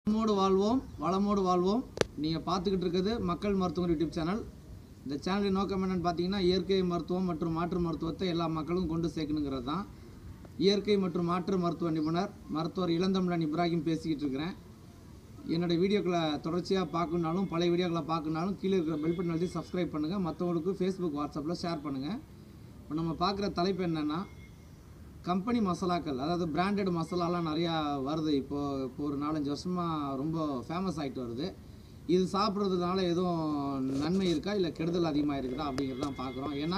வளமோடு வாழ்வோம் வளமோடு வாழ்வோம் நீங்கள் பார்த்துக்கிட்டு இருக்கிறது மக்கள் மருத்துவம் யூடியூப் சேனல் இந்த சேனலின் நோக்கம் என்னன்னு பார்த்தீங்கன்னா இயற்கை மருத்துவம் மற்றும் மாற்று மருத்துவத்தை எல்லா மக்களும் கொண்டு சேர்க்கணுங்கிறது தான் இயற்கை மற்றும் மாற்று மருத்துவ நிபுணர் மருத்துவர் இளந்தமிழன் இப்ராஹிம் பேசிக்கிட்டு இருக்கிறேன் என்னோடய வீடியோக்களை தொடர்ச்சியாக பார்க்கணுனாலும் பழைய வீடியோக்களை பார்க்கணுனாலும் கீழே இருக்கிற பெல் பட்டன் அழுத்தி சப்ஸ்கிரைப் பண்ணுங்கள் மற்றவங்களுக்கு ஃபேஸ்புக் வாட்ஸ்அப்பில் ஷேர் பண்ணுங்கள் இப்போ நம்ம பார்க்குற தலைப்பு என்னென்னா கம்பெனி மசாலாக்கள் அதாவது பிராண்டட் மசாலாலாம் நிறையா வருது இப்போது இப்போ ஒரு நாலஞ்சு வருஷமாக ரொம்ப ஃபேமஸ் ஆகிட்டு வருது இது சாப்பிட்றதுனால எதுவும் நன்மை இருக்கா இல்லை கெடுதல் அதிகமாக இருக்குதா அப்படிங்கிறது தான் பார்க்குறோம் ஏன்னா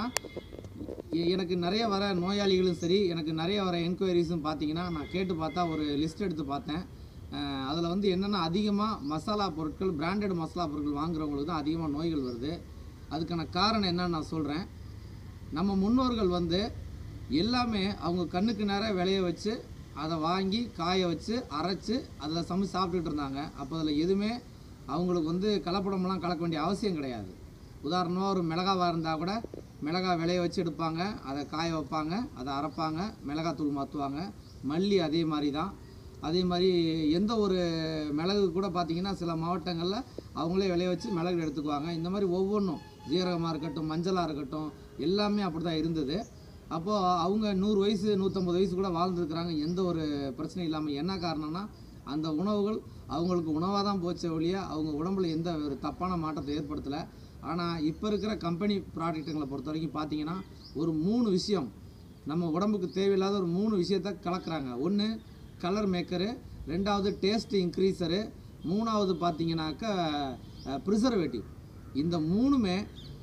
எ- எனக்கு நிறைய வர நோயாளிகளும் சரி எனக்கு நிறைய வர என்கொயரிஸும் பார்த்தீங்கன்னா நான் கேட்டு பார்த்தா ஒரு லிஸ்ட் எடுத்து பார்த்தேன் அதில் வந்து என்னென்னா அதிகமாக மசாலா பொருட்கள் பிராண்டட் மசாலா பொருட்கள் வாங்குறவங்களுக்கு தான் அதிகமாக நோய்கள் வருது அதுக்கான காரணம் என்னன்னு நான் சொல்கிறேன் நம்ம முன்னோர்கள் வந்து எல்லாமே அவங்க கண்ணுக்கு நேராக விளைய வச்சு அதை வாங்கி காய வச்சு அரைச்சு அதில் சமைச்சு சாப்பிட்டுட்டு இருந்தாங்க அப்போ அதில் எதுவுமே அவங்களுக்கு வந்து கலப்படமெல்லாம் கலக்க வேண்டிய அவசியம் கிடையாது உதாரணமாக ஒரு மிளகாவாக இருந்தால் கூட மிளகா விளைய வச்சு எடுப்பாங்க அதை காய வைப்பாங்க அதை அரைப்பாங்க மிளகாத்தூள் மாற்றுவாங்க மல்லி அதே மாதிரி தான் அதே மாதிரி எந்த ஒரு மிளகு கூட பார்த்தீங்கன்னா சில மாவட்டங்களில் அவங்களே விளைய வச்சு மிளகு எடுத்துக்குவாங்க இந்த மாதிரி ஒவ்வொன்றும் ஜீரகமாக இருக்கட்டும் மஞ்சளாக இருக்கட்டும் எல்லாமே அப்படி தான் இருந்தது அப்போது அவங்க நூறு வயசு நூற்றம்பது வயசு கூட வாழ்ந்துருக்குறாங்க எந்த ஒரு பிரச்சனையும் இல்லாமல் என்ன காரணம்னா அந்த உணவுகள் அவங்களுக்கு உணவாக தான் போச்சே ஒழிய அவங்க உடம்புல எந்த ஒரு தப்பான மாற்றத்தை ஏற்படுத்தலை ஆனால் இப்போ இருக்கிற கம்பெனி ப்ராடக்ட்டுங்களை பொறுத்த வரைக்கும் பார்த்தீங்கன்னா ஒரு மூணு விஷயம் நம்ம உடம்புக்கு தேவையில்லாத ஒரு மூணு விஷயத்த கலக்குறாங்க ஒன்று கலர் மேக்கரு ரெண்டாவது டேஸ்ட் இன்க்ரீசரு மூணாவது பார்த்தீங்கன்னாக்கா ப்ரிசர்வேட்டிவ் இந்த மூணுமே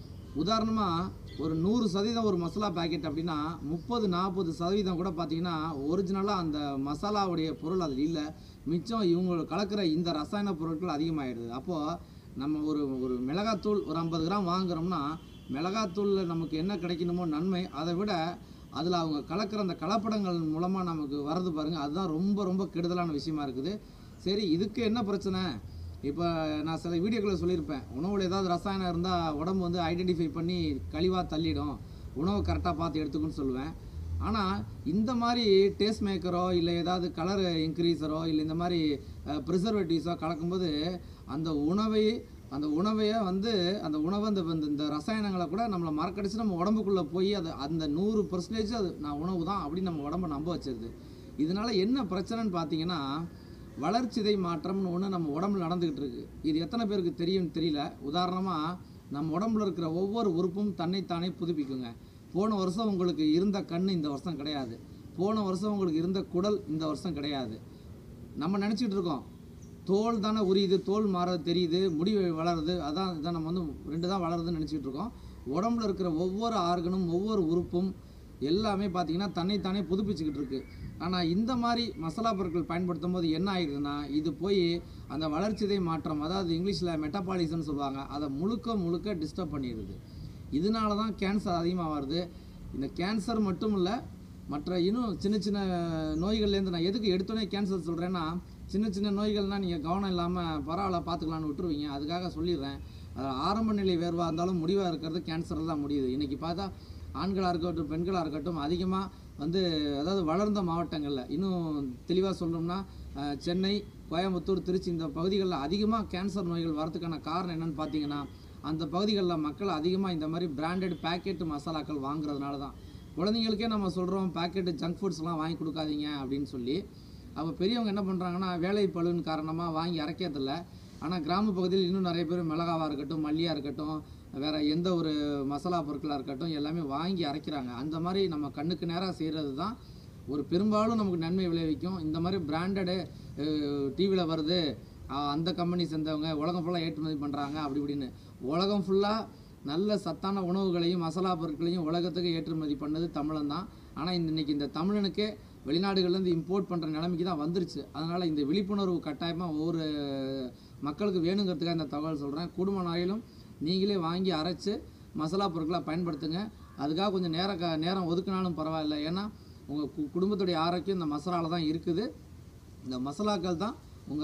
உதாரணமாக ஒரு நூறு சதவீதம் ஒரு மசாலா பாக்கெட் அப்படின்னா முப்பது நாற்பது சதவீதம் கூட பார்த்தீங்கன்னா ஒரிஜினலாக அந்த மசாலாவுடைய பொருள் அதில் இல்லை மிச்சம் இவங்க கலக்கிற இந்த ரசாயன பொருட்கள் அதிகமாகிடுது அப்போது நம்ம ஒரு ஒரு மிளகாத்தூள் ஒரு ஐம்பது கிராம் வாங்குறோம்னா மிளகாத்தூளில் நமக்கு என்ன கிடைக்கணுமோ நன்மை அதை விட அதில் அவங்க கலக்கிற அந்த கலப்படங்கள் மூலமாக நமக்கு வர்றது பாருங்கள் அதுதான் ரொம்ப ரொம்ப கெடுதலான விஷயமா இருக்குது சரி இதுக்கு என்ன பிரச்சனை இப்போ நான் சில வீடியோக்களில் சொல்லியிருப்பேன் உணவில் ஏதாவது ரசாயனம் இருந்தால் உடம்பு வந்து ஐடென்டிஃபை பண்ணி கழிவாக தள்ளிடும் உணவு கரெக்டாக பார்த்து எடுத்துக்குன்னு சொல்லுவேன் ஆனால் இந்த மாதிரி டேஸ்ட் மேக்கரோ இல்லை ஏதாவது கலர் இன்க்ரீஸரோ இல்லை இந்த மாதிரி ப்ரிசர்வேட்டிவ்ஸோ கலக்கும்போது அந்த உணவை அந்த உணவையை வந்து அந்த உணவை அந்த இந்த- இந்த ரசாயனங்களை கூட நம்மளை மறக்கடிச்சு நம்ம உடம்புக்குள்ளே போய் அது அந்த நூறு பர்சன்டேஜ் அது நான் உணவு தான் அப்படின்னு நம்ம உடம்ப நம்ப வச்சிருது இதனால என்ன பிரச்சனைன்னு பார்த்தீங்கன்னா வளர்ச்சிதை மாற்றம்னு ஒன்று நம்ம உடம்புல நடந்துக்கிட்டு இருக்கு இது எத்தனை பேருக்கு தெரியும்னு தெரியல உதாரணமாக நம்ம உடம்புல இருக்கிற ஒவ்வொரு உறுப்பும் தன்னைத்தானே புதுப்பிக்குங்க போன வருஷம் உங்களுக்கு இருந்த கண் இந்த வருஷம் கிடையாது போன வருஷம் உங்களுக்கு இருந்த குடல் இந்த வருஷம் கிடையாது நம்ம நினச்சிக்கிட்டு இருக்கோம் தோல் தானே உரியுது தோல் மாறது தெரியுது முடி வளருது அதான் இதான் நம்ம வந்து ரெண்டு தான் வளருதுன்னு நினச்சிக்கிட்டு இருக்கோம் உடம்புல இருக்கிற ஒவ்வொரு ஆர்கனும் ஒவ்வொரு உறுப்பும் எல்லாமே பார்த்தீங்கன்னா தன்னைத்தானே புதுப்பிச்சுக்கிட்டு இருக்கு ஆனால் இந்த மாதிரி மசாலா பொருட்கள் பயன்படுத்தும் போது என்ன ஆயிடுதுன்னா இது போய் அந்த வளர்ச்சிதை மாற்றம் அதாவது இங்கிலீஷில் மெட்டபாலிசம்னு சொல்லுவாங்க அதை முழுக்க முழுக்க டிஸ்டர்ப் பண்ணிடுது இதனால தான் கேன்சர் அதிகமாக வருது இந்த கேன்சர் மட்டும் இல்லை மற்ற இன்னும் சின்ன சின்ன நோய்கள்லேருந்து நான் எதுக்கு எடுத்தோடனே கேன்சர் சொல்கிறேன்னா சின்ன சின்ன நோய்கள்னால் நீங்கள் கவனம் இல்லாமல் பரவாயில்ல பார்த்துக்கலான்னு விட்டுருவீங்க அதுக்காக சொல்லிடுறேன் அது ஆரம்ப நிலை வேர்வாக இருந்தாலும் முடிவாக இருக்கிறது கேன்சரில் தான் முடியுது இன்றைக்கி பார்த்தா ஆண்களாக இருக்கட்டும் பெண்களாக இருக்கட்டும் அதிகமாக வந்து அதாவது வளர்ந்த மாவட்டங்களில் இன்னும் தெளிவாக சொல்லணும்னா அஹ், சென்னை கோயம்புத்தூர் திருச்சி இந்த பகுதிகளில் அதிகமாக கேன்சர் நோய்கள் வரதுக்கான காரணம் என்னன்னு பார்த்தீங்கன்னா அந்த பகுதிகளில் மக்கள் அதிகமாக இந்த மாதிரி பிராண்டட் பேக்கெட் மசாலாக்கள் வாங்குறதுனால தான் குழந்தைங்களுக்கே நம்ம சொல்கிறோம் பேக்கெட்டு ஜங்க் ஃபுட்ஸ்லாம் வாங்கி கொடுக்காதீங்க அப்படின்னு சொல்லி அப்போ பெரியவங்க என்ன பண்ணுறாங்கன்னா வேலை பழுவின் காரணமாக வாங்கி அரைக்கிறதில்ல ஆனால் கிராம பகுதியில் இன்னும் நிறைய பேர் மிளகாவாக இருக்கட்டும் மல்லியாக இருக்கட்டும் வேறு எந்த ஒரு மசாலா பொருட்களாக இருக்கட்டும் எல்லாமே வாங்கி அரைக்கிறாங்க அந்த மாதிரி நம்ம கண்ணுக்கு நேராக செய்கிறது தான் ஒரு பெரும்பாலும் நமக்கு நன்மை விளைவிக்கும் இந்த மாதிரி பிராண்டடு டிவியில் வருது அஹ், அந்த கம்பெனி சேர்ந்தவங்க உலகம் ஃபுல்லாக ஏற்றுமதி பண்ணுறாங்க அப்படி இப்படின்னு உலகம் ஃபுல்லாக நல்ல சத்தான உணவுகளையும் மசாலா பொருட்களையும் உலகத்துக்கு ஏற்றுமதி பண்ணது தமிழன் தான் ஆனால் இந்த இன்னைக்கு இந்த தமிழனுக்கே வெளிநாடுகள்லேருந்து இம்போர்ட் பண்ணுற நிலைமைக்கு தான் வந்துருச்சு அதனால் இந்த விழிப்புணர்வு கட்டாயமாக ஒவ்வொரு மக்களுக்கு வேணுங்கிறதுக்காக இந்த தகவல் சொல்கிறேன் குடும்ப நாயிலும் நீங்களே வாங்கி அரைச்சு மசாலா பொருட்களை பயன்படுத்துங்க அதுக்காக கொஞ்சம் நேரம் க நேரம் ஒதுக்கினாலும் பரவாயில்ல ஏன்னா உங்கள் கு குடும்பத்துடைய ஆரோக்கியம் இந்த மசாலாவில் தான் இருக்குது இந்த மசாலாக்கள் தான்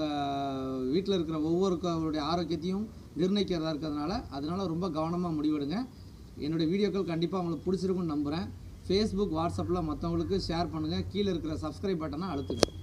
உங்கள் வீட்டில் இருக்கிற ஒவ்வொருவருடைய ஆரோக்கியத்தையும் நிர்ணயிக்கிறதா இருக்கிறதுனால அதனால ரொம்ப கவனமாக முடிவெடுங்க என்னுடைய வீடியோக்கள் கண்டிப்பாக உங்களுக்கு பிடிச்சிருக்குன்னு நம்புகிறேன் ஃபேஸ்புக் வாட்ஸ்அப்பில் மற்றவங்களுக்கு ஷேர் பண்ணுங்கள் கீழே இருக்கிற சப்ஸ்கிரைப் பட்டனை அழுத்துங்க